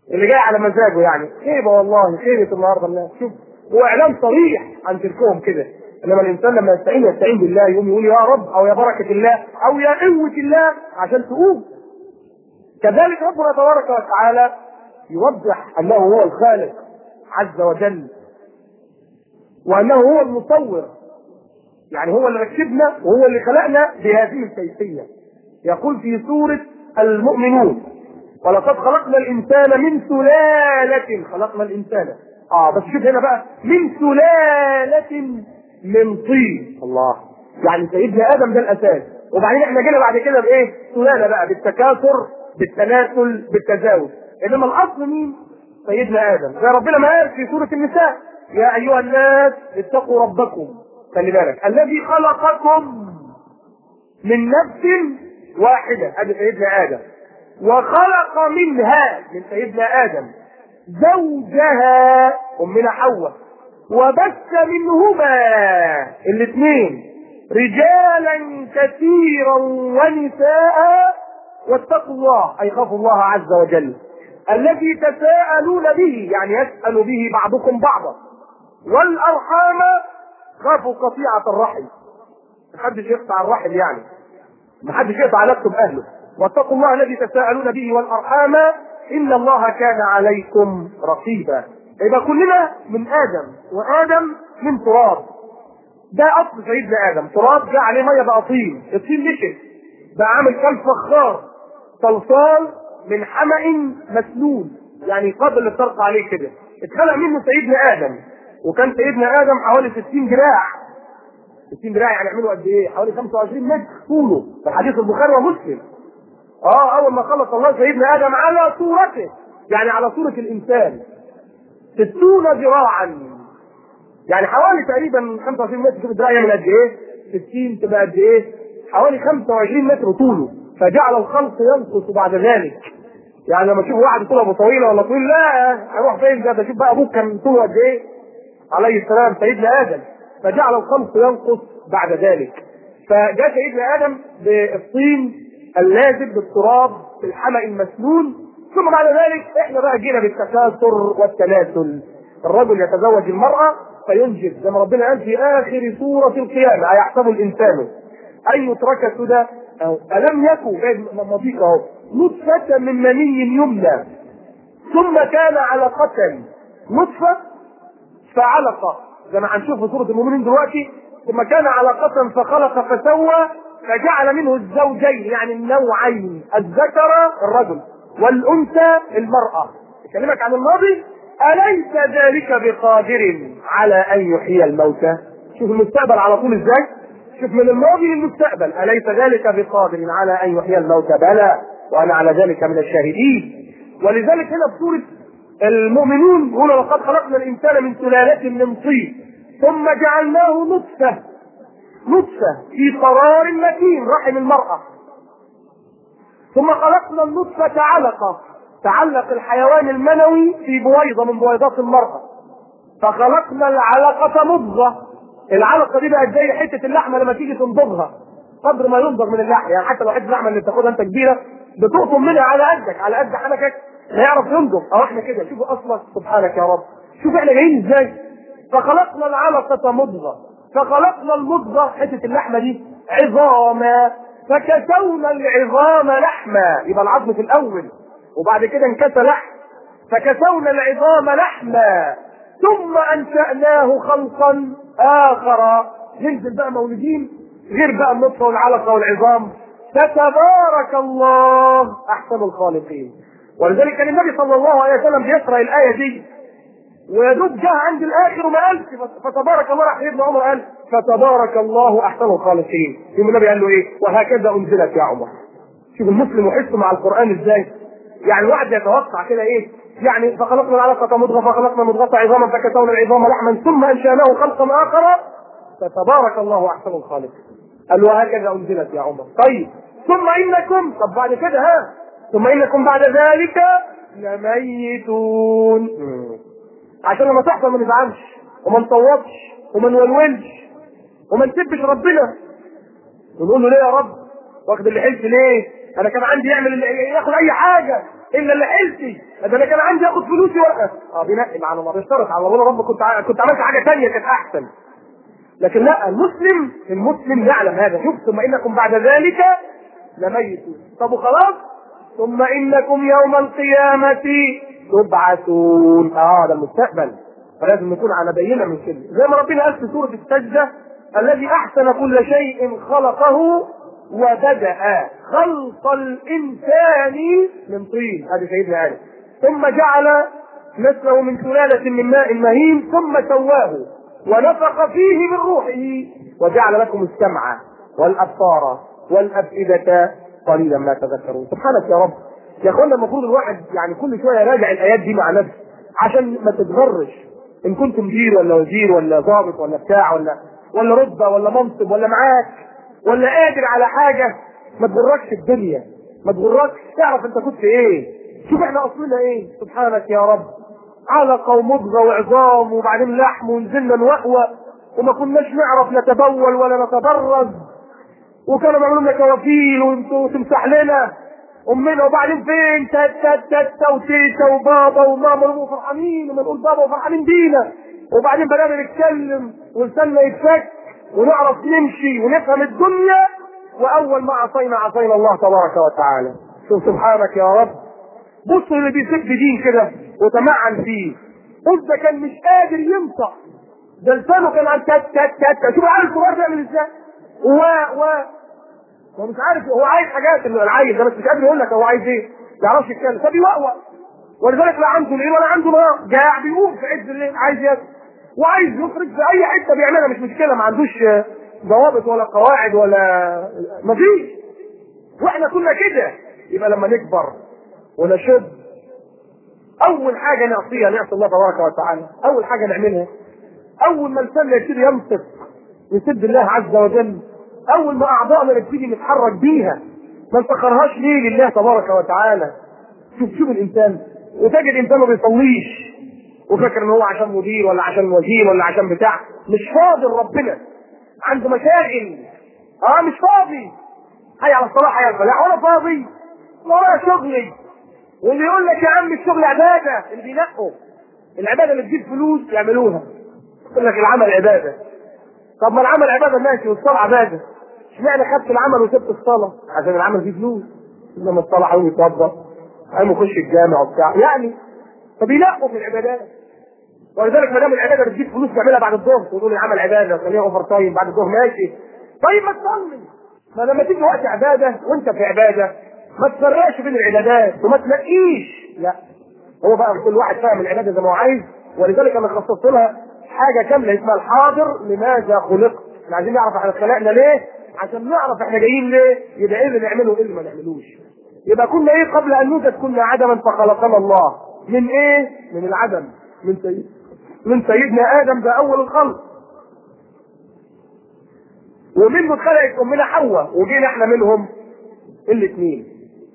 اللي جاي على مزاجه يعني خيبه والله خيبه النهارده الناس شوف هو اعلام صريح عن تركهم كده انما الانسان لما يستعين يستعين بالله يقوم يقول يا رب او يا بركه الله او يا قوه الله عشان تقوم كذلك ربنا تبارك وتعالى يوضح انه هو الخالق عز وجل وانه هو المصور يعني هو اللي ركبنا وهو اللي خلقنا بهذه الكيفيه يقول في سوره المؤمنون ولقد خلقنا الانسان من سلاله خلقنا الانسان اه بس شوف هنا بقى من سلاله من طين الله يعني سيدنا ادم ده الاساس وبعدين احنا جينا بعد كده بايه؟ سلاله بقى بالتكاثر بالتناسل بالتزاوج انما الاصل مين؟ سيدنا ادم زي ربنا ما قال في سوره النساء يا ايها الناس اتقوا ربكم خلي بالك الذي خلقكم من نفس واحده ادي سيدنا ادم وخلق منها من سيدنا ادم زوجها امنا حواء وبث منهما الاثنين رجالا كثيرا ونساء واتقوا الله اي خافوا الله عز وجل الذي تساءلون به يعني يسال به بعضكم بعضا والارحام خافوا قطيعه الرحم محدش يقطع الرحم يعني محدش يقطع علاقته باهله واتقوا الله الذي تساءلون به والارحام ان الله كان عليكم رقيبا يبقى كلنا من ادم وادم من تراب ده اصل سيدنا ادم تراب جاء عليه ميه بقى طين الطين نشف بقى عامل كم فخار صلصال من حمأ مسنون يعني قبل الطرق عليه كده اتخلق منه سيدنا ادم وكان سيدنا ادم حوالي 60 ذراع 60 ذراع يعني يعملوا قد ايه؟ حوالي 25 متر طوله في حديث البخاري ومسلم اه اول ما خلق الله سيدنا ادم على صورته يعني على صورة الانسان ستون ذراعا يعني حوالي تقريبا 25 متر شوف الذراع يعمل قد ايه 60 تبقى قد ايه حوالي 25 متر طوله فجعل الخلق ينقص بعد ذلك يعني لما تشوف واحد طوله ابو طويله ولا طويل لا هيروح فين ده ده شوف بقى ابوك كان طوله قد ايه عليه السلام سيدنا ادم فجعل الخلق ينقص بعد ذلك فجاء سيدنا ادم بالطين اللازب بالتراب في الحمأ المسنون ثم بعد ذلك احنا بقى جينا بالتكاثر والتناسل الرجل يتزوج المرأة فينجب زي ما ربنا قال في آخر سورة القيامة أيحسب الإنسان أن يترك سدى أو ألم يكن جايب مضيق أهو نطفة من مني يمنى ثم كان علقة نطفة فعلقة زي ما هنشوف في سورة المؤمنين دلوقتي ثم كان علقة فخلق فسوى فجعل منه الزوجين يعني النوعين الذكر الرجل والانثى المراه يكلمك عن الماضي اليس ذلك بقادر على ان يحيي الموتى شوف المستقبل على طول ازاي شوف من الماضي للمستقبل اليس ذلك بقادر على ان يحيي الموتى بلى وانا على ذلك من الشاهدين ولذلك هنا في سوره المؤمنون يقول لقد خلقنا الانسان من سلاله من طين ثم جعلناه نطفه نطفة في قرار مكين رحم المرأة ثم خلقنا النطفة علقة تعلق الحيوان المنوي في بويضة من بويضات المرأة فخلقنا العلقة مضغة العلقة دي بقت زي حتة اللحمة لما تيجي تمضغها قدر ما يمضغ من اللحم يعني حتى لو حتة اللحمة اللي بتاخدها انت كبيرة بتقطم منها على قدك على قد حنكك لا يعرف يمضغ او احنا كده شوفوا اصلك سبحانك يا رب شوف احنا جايين ازاي فخلقنا العلقة مضغة فخلقنا المضغة حتة اللحمة دي عظاما فكسونا العظام لحما يبقى العظم في الأول وبعد كده انكسى لحم فكسونا العظام لحما ثم أنشأناه خلقا آخر ننزل بقى مولودين غير بقى النطفة والعلقة والعظام فتبارك الله أحسن الخالقين ولذلك كان النبي صلى الله عليه وسلم بيقرأ الآية دي ويدوب جه عند الاخر وما قالش فتبارك الله راح ابن عمر قال فتبارك الله احسن الخالقين يوم النبي قال له ايه وهكذا انزلت يا عمر شوف المسلم يحس مع القران ازاي يعني الواحد يتوقع كده ايه يعني فخلقنا العلقة مضغة فخلقنا مضغة عظاما فكسونا العظام لحما ثم انشاناه خلقا اخر فتبارك الله احسن الخالقين قال وهكذا انزلت يا عمر طيب ثم انكم طب بعد كده ها ثم انكم بعد ذلك لميتون عشان لما تحصل ما نزعلش وما نصوتش وما نولولش وما نسبش ربنا ونقول له ليه يا رب واخد اللي حلت ليه انا كان عندي يعمل اللي ياخد اي حاجه الا اللي حيلتي ده انا كان عندي اخد فلوسي ورقه اه بينقي مع الله بيشترط على الله رب كنت ع- كنت عملت حاجه ثانيه كانت احسن لكن لا المسلم المسلم يعلم هذا شوف ثم انكم بعد ذلك لميتون طب وخلاص ثم انكم يوم القيامه تبعثون اه ده المستقبل فلازم نكون على بينه من كده زي ما ربنا قال في سوره السجده الذي احسن كل شيء خلقه وبدا خلق الانسان من طين هذا سيدنا ادم ثم جعل نسله من سلاله من ماء مهين ثم سواه ونفخ فيه من روحه وجعل لكم السمع والابصار والافئده قليلا ما تذكرون سبحانك يا رب يا اخوانا المفروض الواحد يعني كل شويه يراجع الايات دي مع نفسه عشان ما تتغرش ان كنت مدير ولا وزير ولا ضابط ولا بتاع ولا ولا رتبه ولا منصب ولا معاك ولا قادر على حاجه ما تغركش الدنيا ما تغركش تعرف انت كنت ايه شوف احنا اصلنا ايه سبحانك يا رب علقه ومضغه وعظام وبعدين لحم ونزلنا نوقوى وما كناش نعرف نتبول ولا نتبرز وكانوا بيعملوا لنا كوافيل وانتوا تمسح لنا امنا وبعدين فين تت تت تت وتيتا وبابا وماما ونبقوا فرحانين وما نقول بابا وفرحانين بينا وبعدين بدانا نتكلم ولساننا يتفك ونعرف نمشي ونفهم الدنيا واول ما عصينا عصينا الله تبارك وتعالى شوف سبحانك يا رب بص اللي بيسب دين كده وتمعن فيه قلت ده كان مش قادر ينطق ده لسانه كان عن تت تت تت شوف عارف الصغير بيعمل ازاي و و هو مش عارف هو عايز حاجات اللي العيل ده بس مش قادر يقول لك هو عايز ايه ما يعرفش يتكلم فبيوقوق ولذلك لا عنده ليل ولا عنده نهار جاع بيقوم في عز الليل عايز ياكل وعايز يخرج في اي حته بيعملها مش مشكله ما عندوش آه، ضوابط ولا قواعد ولا مفيش واحنا كنا كده يبقى لما نكبر ونشد اول حاجه نعصيها نعصي الله تبارك وتعالى اول حاجه نعملها اول ما لساننا يبتدي ينطق يسد الله عز وجل اول ما اعضائنا نبتدي نتحرك بيها ما نسخرهاش ليه لله تبارك وتعالى شوف شوف الانسان وتجد انسان ما بيصليش وفاكر ان هو عشان مدير ولا عشان وزير ولا عشان بتاع مش فاضي لربنا عنده مشاغل اه مش فاضي حي على الصلاه حي على الفلاح وانا فاضي ورايا شغلي واللي يقول لك يا عم الشغل عباده اللي بينقوا العباده اللي تجيب فلوس يعملوها يقول لك العمل عباده طب ما العمل عباده ماشي والصلاه عباده اشمعنى خدت العمل وسبت الصلاه عشان العمل فيه فلوس انما الصلاه حاول يتوضا قام يخش الجامع وبتاع يعني فبينقوا في العبادات ولذلك ما دام العباده بتجيب فلوس نعملها بعد الظهر وتقول العمل عباده خليها اوفر تايم بعد الظهر ماشي طيب ما تصلي ما لما تيجي وقت عباده وانت في عباده ما تفرقش بين العبادات وما تنقيش لا هو بقى كل واحد فاهم العباده زي ما هو عايز ولذلك انا خصصت لها حاجه كامله اسمها الحاضر لماذا خلقت احنا عايزين نعرف احنا اتخلقنا ليه عشان نعرف احنا جايين ليه يبقى ايه اللي نعمله وايه اللي ما نعملوش يبقى كنا ايه قبل ان نوجد كنا عدما فخلقنا الله من ايه من العدم من سيد من سيدنا ادم ده اول الخلق ومنه اتخلقت امنا حواء وجينا احنا منهم الاثنين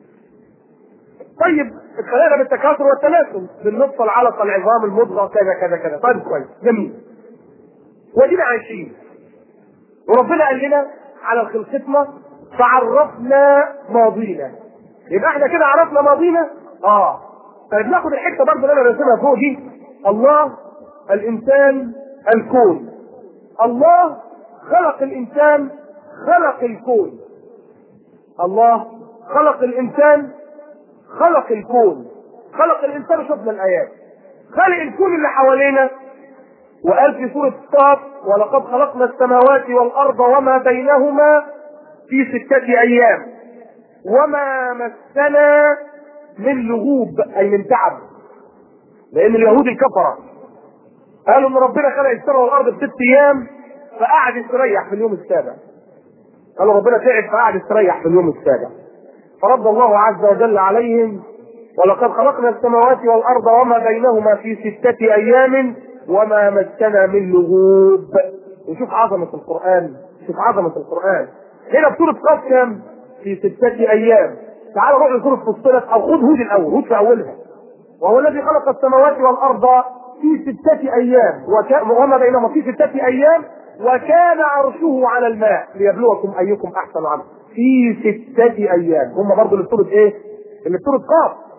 طيب اتخلقنا بالتكاثر والتناسل بالنطفه العلقه العظام المضغه كذا كذا كذا طيب كويس جميل ودينا عايشين وربنا قال لنا على خلقتنا فعرفنا ماضينا يبقى احنا كده عرفنا ماضينا اه طيب ناخد الحته برضه اللي انا راسمها فوق دي الله الانسان الكون الله خلق الانسان خلق الكون الله خلق الانسان خلق الكون خلق الانسان شفنا الايات خلق الكون اللي حوالينا وقال في سورة الصاف ولقد خلقنا السماوات والأرض وما بينهما في ستة أيام وما مسنا من لغوب أي من تعب لأن اليهود الكفرة قالوا إن ربنا خلق السماء والأرض في ست أيام فقعد يستريح في اليوم السابع قالوا ربنا تعب فقعد يستريح في اليوم السابع فرد الله عز وجل عليهم ولقد خلقنا السماوات والأرض وما بينهما في ستة أيام وما مسنا من لغوب وشوف عظمة القرآن شوف عظمة القرآن هنا بسورة قاف كام؟ في ستة أيام تعالوا نروح لسورة فصلت أو خذ هود الأول هود في أولها وهو الذي خلق السماوات والأرض في ستة أيام وكا... وما بينهما في ستة أيام وكان عرشه على الماء ليبلوكم أيكم أحسن عملا في ستة أيام هم برضه اللي بسورة إيه؟ اللي بسورة قاف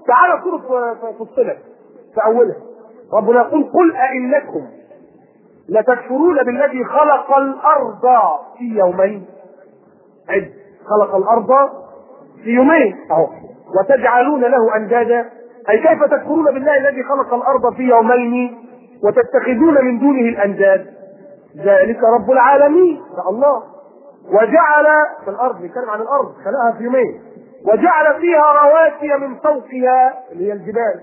تعالى سورة فصلت في أولها ربنا يقول قل أئنكم لتكفرون بالذي خلق الأرض في يومين عد خلق الأرض في يومين أهو وتجعلون له أندادا أي كيف تكفرون بالله الذي خلق الأرض في يومين وتتخذون من دونه الأنداد ذلك رب العالمين يا الله وجعل في الأرض بيتكلم عن الأرض خلقها في يومين وجعل فيها رواسي من فوقها اللي هي الجبال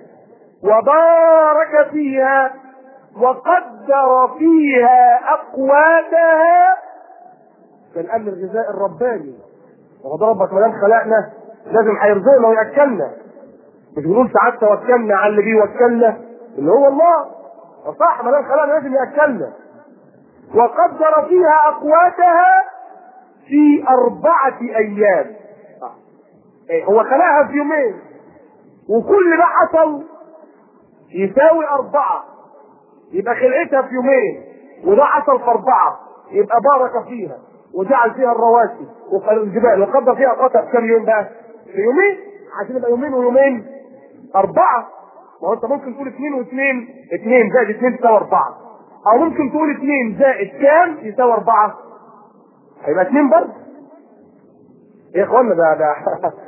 وبارك فيها وقدر فيها أقواتها كالأمن الغذائي الرباني وهو ده ربك ما دام خلقنا لازم هيرزقنا ويأكلنا مش بنقول ساعات توكلنا على اللي بيوكلنا اللي هو الله صح ما دام خلقنا لازم يأكلنا وقدر فيها أقواتها في أربعة أيام إيه هو خلقها في يومين وكل ده حصل يساوي أربعة يبقى خلقتها في يومين وده حصل في أربعة يبقى بارك فيها وجعل فيها الرواسي والجبال وقدر فيها قطع كم يوم بقى؟ في يومين عشان يبقى يومين ويومين أربعة ما هو أنت ممكن تقول اثنين واثنين اثنين زائد اثنين تساوي أربعة أو ممكن تقول اثنين زائد كام يساوي أربعة هيبقى اثنين برضه ايه يا اخوانا ده ده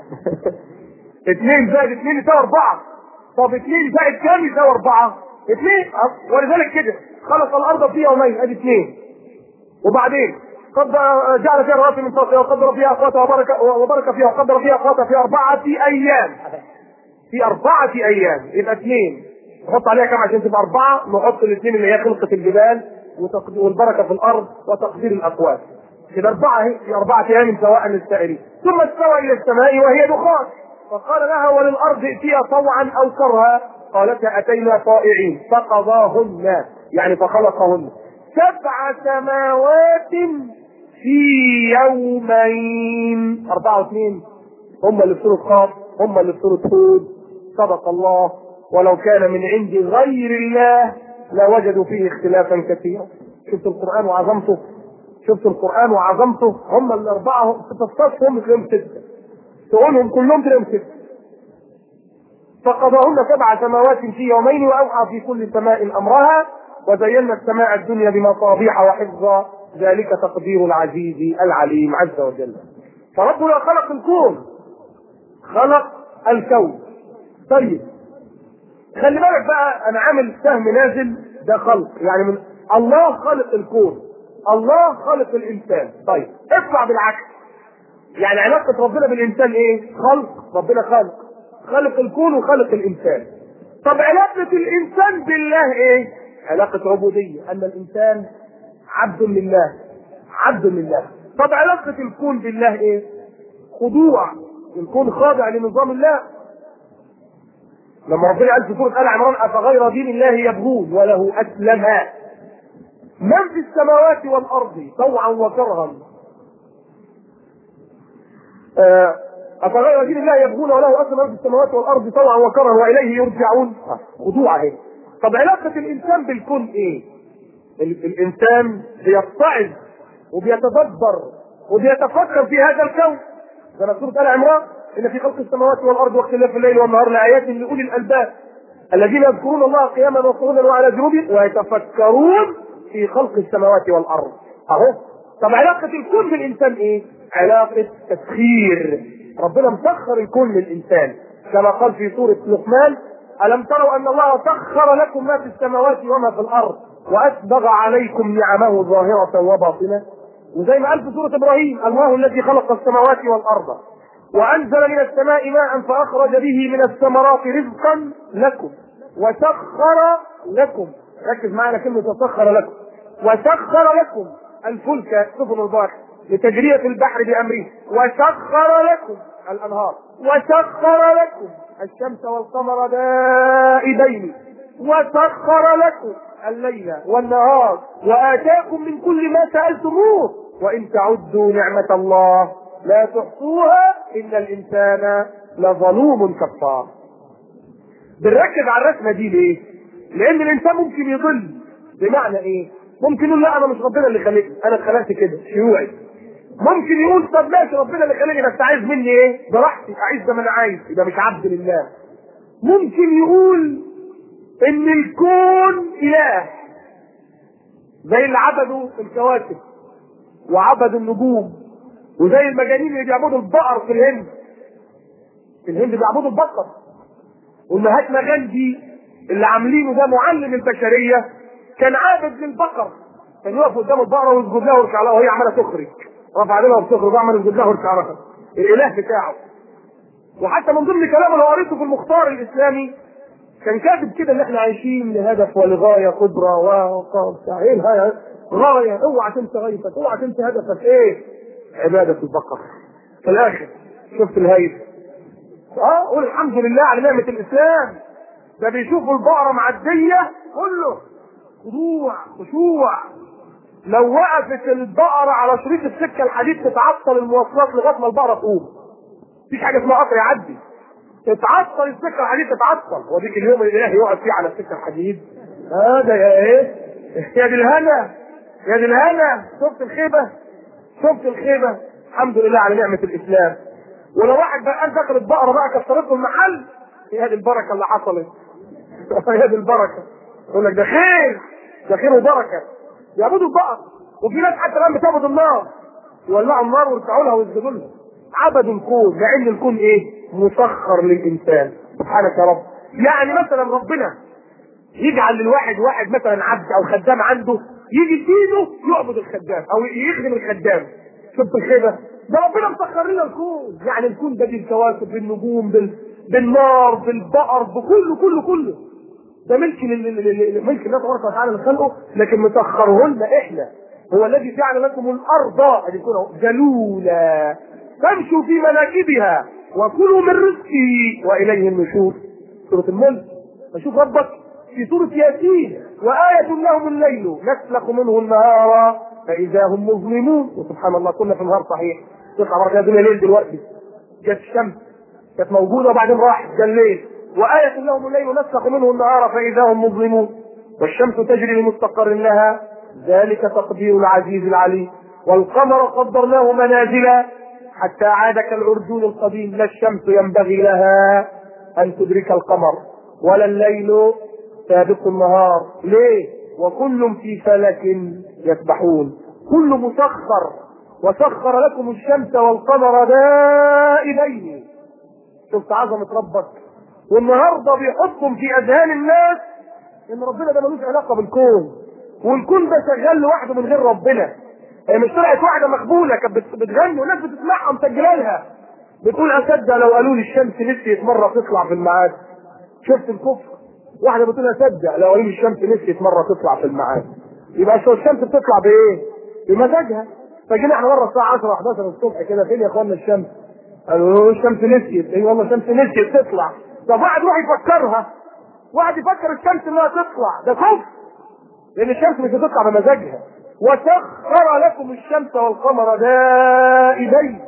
اثنين زائد اثنين يساوي أربعة طب اثنين زائد كام يساوي أربعة؟ اثنين ولذلك كده خلق الأرض في يومين ادي اثنين وبعدين قد جعل فيها رواسي من فوقها وقدر فيها اقواتها وبارك وبارك فيها وقدر فيها اقواتها في أربعة أيام في أربعة أيام يبقى اثنين نحط عليها كم عشان تبقى أربعة نحط الاثنين اللي هي خلقة الجبال والبركة في الأرض وتقدير الأقوات كده أربعة اهي في أربعة أيام سواء للسائلين ثم استوى إلى السماء وهي دخان فقال لها وللأرض ائتيا طوعا أو كرها قالتا أتينا طائعين فقضاهن يعني فخلقهن سبع سماوات في يومين أربعة واثنين هم اللي في سورة خاف هم اللي في سورة هود صدق الله ولو كان من عند غير الله لوجدوا فيه اختلافا كثيرا شفت القرآن وعظمته شفت القرآن وعظمته هم الأربعة تتصفهم تلاقيهم ستة تقولهم كلهم تلاقيهم ستة فقضاهن سبع سماوات في يومين وأوحى في كل سماء أمرها وزينا السماء الدنيا بمصابيح وحفظا ذلك تقدير العزيز العليم عز وجل فربنا خلق الكون خلق الكون طيب خلي بالك بقى انا عامل سهم نازل ده خلق يعني من الله خلق الكون الله خلق الانسان طيب اطلع بالعكس يعني علاقة ربنا بالانسان ايه خلق ربنا خلق خلق الكون وخلق الانسان طب علاقة الانسان بالله ايه علاقة عبودية ان الانسان عبد لله عبد لله طب علاقة الكون بالله ايه خضوع الكون خاضع لنظام الله لما ربنا قال في سورة آل عمران أفغير دين الله يبغون وله أسلم من في السماوات والأرض طوعا وكرها أفغير دين الله يبغون وله أسلم من في السماوات والأرض طوعا وكرها وإليه يرجعون خضوع اهي طب علاقة الإنسان بالكون إيه؟ الإنسان بيتعظ وبيتدبر وبيتفكر في هذا الكون زي ما سورة آل عمران إن في خلق السماوات والأرض واختلاف الليل والنهار لآيات لأولي الألباب الذين يذكرون الله قياما وقعودا وعلى جنوبهم ويتفكرون في خلق السماوات والأرض أهو طب علاقة الكون بالإنسان إيه؟ علاقة تسخير ربنا مسخر الكون للإنسان كما قال في سورة لقمان ألم تروا أن الله سخر لكم ما في السماوات وما في الأرض وأسبغ عليكم نعمه ظاهرة وباطنة وزي ما قال في سورة إبراهيم الله الذي خلق السماوات والأرض وأنزل من السماء ماء فأخرج به من الثمرات رزقا لكم وسخر لكم ركز معنا كلمة وسخر لكم وسخر لكم الفلك سفن البحر لتجرية البحر بأمره وسخر لكم الأنهار وسخر لكم الشمس والقمر دائبين وسخر لكم الليل والنهار وآتاكم من كل ما سألتموه وإن تعدوا نعمة الله لا تحصوها إن الإنسان لظلوم كفار بنركز على الرسمة دي ليه؟ لأن الإنسان ممكن يضل بمعنى إيه؟ ممكن يقول لا أنا مش ربنا اللي خلقني أنا اتخلقت كده شيوعي ممكن يقول طب ماشي ربنا اللي خلقني بس عايز مني ايه؟ براحتي اعيش زي ما انا عايز يبقى مش عبد لله ممكن يقول ان الكون اله زي اللي عبدوا الكواكب وعبدوا النجوم وزي المجانين اللي بيعبدوا البقر في الهند في الهند بيعبدوا البقر ومهاتما غاندي اللي عاملينه ده معلم البشريه كان عابد للبقر كان يقف قدام البقره ويسجد لها ويركع لها وهي عماله تخرج رفع لها وبتخرج وعمل يسجد لها ويركع لها الاله بتاعه وحتى من ضمن كلامه اللي قريته في المختار الاسلامي كان كاتب كده ان احنا عايشين لهدف ولغايه كبرى وقاطع ايه الغايه؟ غايه اوعى تنسى غايتك اوعى تنسى هدفك ايه؟ عباده البقر في الاخر شفت الهيئه اه قول الحمد لله على نعمه الاسلام ده بيشوفوا البقره معديه كله خضوع خشوع لو وقفت البقره على شريط السكه الحديد تتعطل المواصلات لغايه ما البقره تقوم مفيش حاجه اسمها قطر يعدي تتعطل السكه الحديد تتعطل وديك اليوم اللي الاله يقعد فيه على السكه الحديد هذا يا ايه يا دي الهنا يا دي الهنا شفت الخيبه شفت الخيبه الحمد لله على نعمه الاسلام ولو واحد بقى قال دخل البقره بقى كسرت له المحل هي هذه البركه اللي حصلت هي هذه البركه يقول لك ده خير ده خير وبركه يعبدوا البقر وفي ناس حتى الان بتعبد النار يولعوا النار ويرفعوا لها ويسجدوا لها عبدوا الكون مع ان الكون ايه؟ مسخر للانسان سبحانك يا رب يعني مثلا ربنا يجعل للواحد واحد مثلا عبد او خدام عنده يجي في ايده يعبد الخدام او يخدم الخدام شفت الخيبه ده ربنا مسخر لنا الكون يعني الكون ده بالكواكب بالنجوم بال... بالنار بالبقر بكله كله كله ده ملك لل... ملك الله تبارك وتعالى لخلقه لكن مسخرهن احنا هو الذي جعل لكم الارض ان يكون ذلولا فامشوا في مناكبها وكلوا من رزقه واليه النشور سوره الملك فشوف ربك في سورة ياسين وآية لهم الليل نسلخ منه النهار فإذا هم مظلمون وسبحان الله كنا في النهار صحيح تطلع مرة الدنيا ليل دلوقتي جت الشمس كانت موجودة وبعدين راحت جه الليل وآية لهم الليل نسلخ منه النهار فإذا هم مظلمون والشمس تجري لمستقر لها ذلك تقدير العزيز العليم والقمر قدرناه منازل حتى عاد كالعرجون القديم لا الشمس ينبغي لها أن تدرك القمر ولا الليل سابق النهار ليه وكل في فلك يسبحون كل مسخر وسخر لكم الشمس والقمر دائبين شفت عظمة ربك والنهارده بيحطهم في اذهان الناس ان ربنا ده ملوش علاقه بالكون والكون ده شغال لوحده من غير ربنا هي مش طلعت واحده مقبوله كانت بتغني والناس بتسمعها مسجله لها بتقول اصدق لو قالوا لي الشمس نسيت مره تطلع في الميعاد شفت الكفر واحده بتقول اصدق لو قالوا لي الشمس نسيت مره تطلع في الميعاد يبقى شو الشمس بتطلع بايه؟ بمزاجها فجينا احنا مره الساعه 10 11 الصبح كده فين يا اخوانا الشمس؟ قالوا الشمس نسيت اي والله الشمس نسيت تطلع طب واحد يروح يفكرها واحد يفكر الشمس انها تطلع ده كفر لان الشمس مش هتطلع بمزاجها وسخر لكم الشمس والقمر دائبين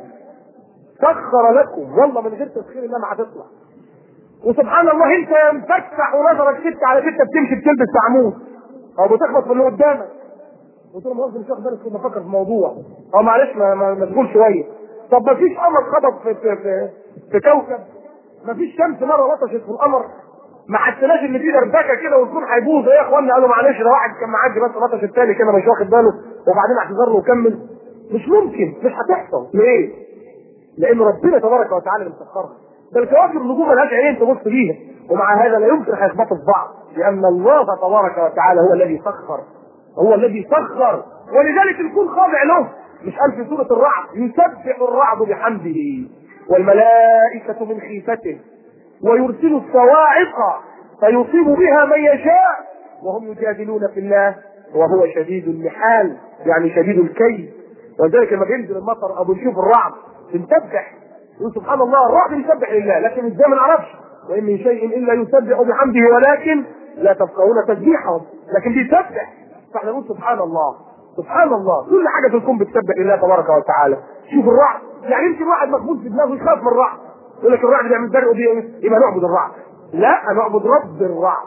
سخر لكم والله من غير تسخير الله ما هتطلع وسبحان الله انت مفتح ونظرك ست على ستة بتمشي بتلبس عمود او بتخبط في اللي قدامك قلت له مؤاخذة مش واخد بالك كنت بفكر في موضوع او معلش ما- ما- مشغول شويه طب ما فيش قمر خبط في في في, في كوكب ما فيش شمس مره لطشت في القمر ما حسيناش ان في دربكه كده والكون هيبوظ ايه يا اخوانا قالوا معلش ده واحد كان معدي بس لطش التاني كده مش واخد باله وبعدين اعتذر له وكمل مش ممكن مش هتحصل ليه؟ لان ربنا تبارك وتعالى اللي مسخرها ده الكواكب النجوم ملهاش عينين تبص بيها ومع هذا لا يمكن هيخبطوا في بعض لان الله تبارك وتعالى هو الذي سخر هو الذي سخر ولذلك الكون خاضع له مش قال في سوره الرعد يسبح الرعد بحمده والملائكه من خيفته ويرسل الصواعق فيصيب بها من يشاء وهم يجادلون في الله وهو شديد المحال يعني شديد الكيد ولذلك لما بينزل المطر او بنشوف الرعد بنسبح يقول سبحان الله الرعد يسبح لله لكن ازاي ما نعرفش وان من شيء الا يسبح بحمده ولكن لا تفقهون تسبيحهم لكن بيسبح فاحنا نقول سبحان الله سبحان الله كل حاجه في الكون بتسبح لله تبارك وتعالى شوف الرعد يعني يمكن واحد مقبول في دماغه يخاف من الرعد يقول لك الرعد بيعمل برق ودي يبقى نعبد الرعد لا نعبد رب الرعد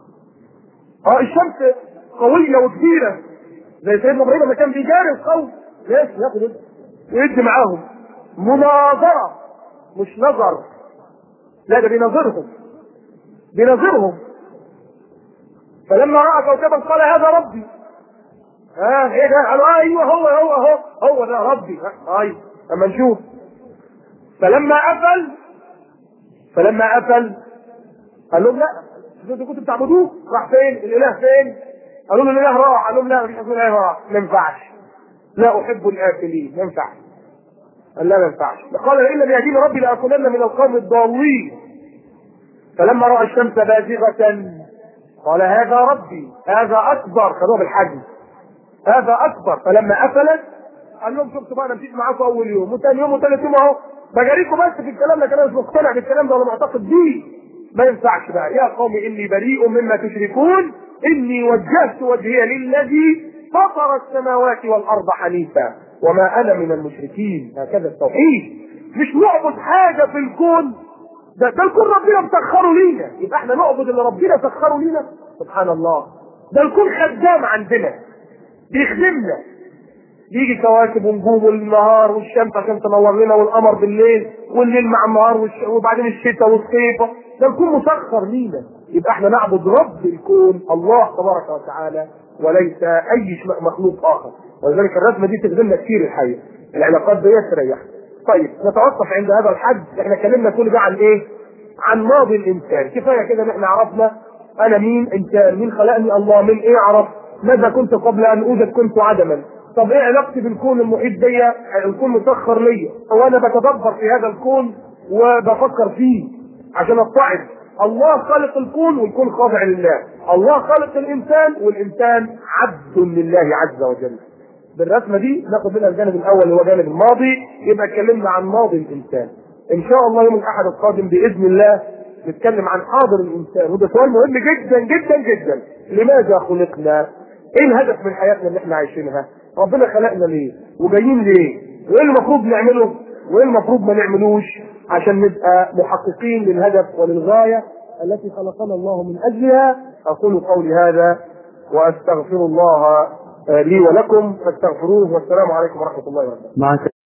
اه الشمس قويه وكبيره زي سيدنا ابراهيم لما كان بيجاري القوم ليش ياخد يد ويدي معاهم مناظره مش نظر لا ده بيناظرهم بنظرهم فلما راى كوكبا قال هذا ربي ها آه ايه ده؟ قالوا آه ايوه هو هو هو هو ده ربي آه ايوه اما نشوف فلما قفل فلما قفل قال لهم لا انتوا كنتوا بتعبدوه راح فين؟ الاله فين؟ قالوا له الاله راح قال لهم لا مفيش اله راح ما ينفعش لا احب الافلين ما ينفعش قال لا ما ينفعش قال لئن لم يهديني ربي لاكونن من القوم الضالين فلما راى الشمس بازغه قال هذا ربي هذا اكبر خدوها بالحجم هذا اكبر فلما قفلت قال لهم شفتوا بقى انا مشيت معاكم اول يوم وثاني يوم وثالث يوم اهو بجاريكم بس في الكلام لكن انا مش مقتنع بالكلام ده ولا معتقد بيه ما ينفعش بقى يا قوم اني بريء مما تشركون اني وجهت وجهي للذي فطر السماوات والارض حنيفا وما انا من المشركين هكذا التوحيد مش نعبد حاجه في الكون ده ده الكون ربنا مسخره لينا يبقى احنا نعبد اللي ربنا سخره لينا سبحان الله ده الكون خدام عندنا بيخدمنا يجي كواكب ونجوم والنهار والشمس عشان تنور لنا والقمر بالليل والليل مع النهار والش... وبعدين الشتاء والصيف ده الكون مسخر لينا يبقى احنا نعبد رب الكون الله تبارك وتعالى وليس اي مخلوق اخر ولذلك الرسمه دي تخدمنا كتير الحقيقه العلاقات دي تريح طيب نتوقف عند هذا الحد احنا اتكلمنا كل ده عن ايه؟ عن ماضي الانسان كفايه كده ان احنا عرفنا انا مين انسان مين خلقني الله من ايه عرف ماذا كنت قبل ان اوجد كنت عدما طب ايه علاقتي بالكون المحيط بيا الكون مسخر ليا هو انا بتدبر في هذا الكون وبفكر فيه عشان اتعظ الله خالق الكون والكون خاضع لله الله خالق الانسان والانسان عبد لله عز وجل بالرسمه دي ناخد منها الجانب الاول اللي هو جانب الماضي يبقى اتكلمنا عن ماضي الانسان ان شاء الله يوم الاحد القادم باذن الله نتكلم عن حاضر الانسان وده سؤال مهم جدا جدا جدا لماذا خلقنا؟ ايه الهدف من حياتنا اللي احنا عايشينها؟ ربنا خلقنا ليه؟ وجايين ليه؟ وايه المفروض نعمله؟ وايه المفروض ما نعملوش عشان نبقى محققين للهدف وللغايه التي خلقنا الله من اجلها اقول قولي هذا واستغفر الله لي ولكم فاستغفروه والسلام عليكم ورحمه الله وبركاته.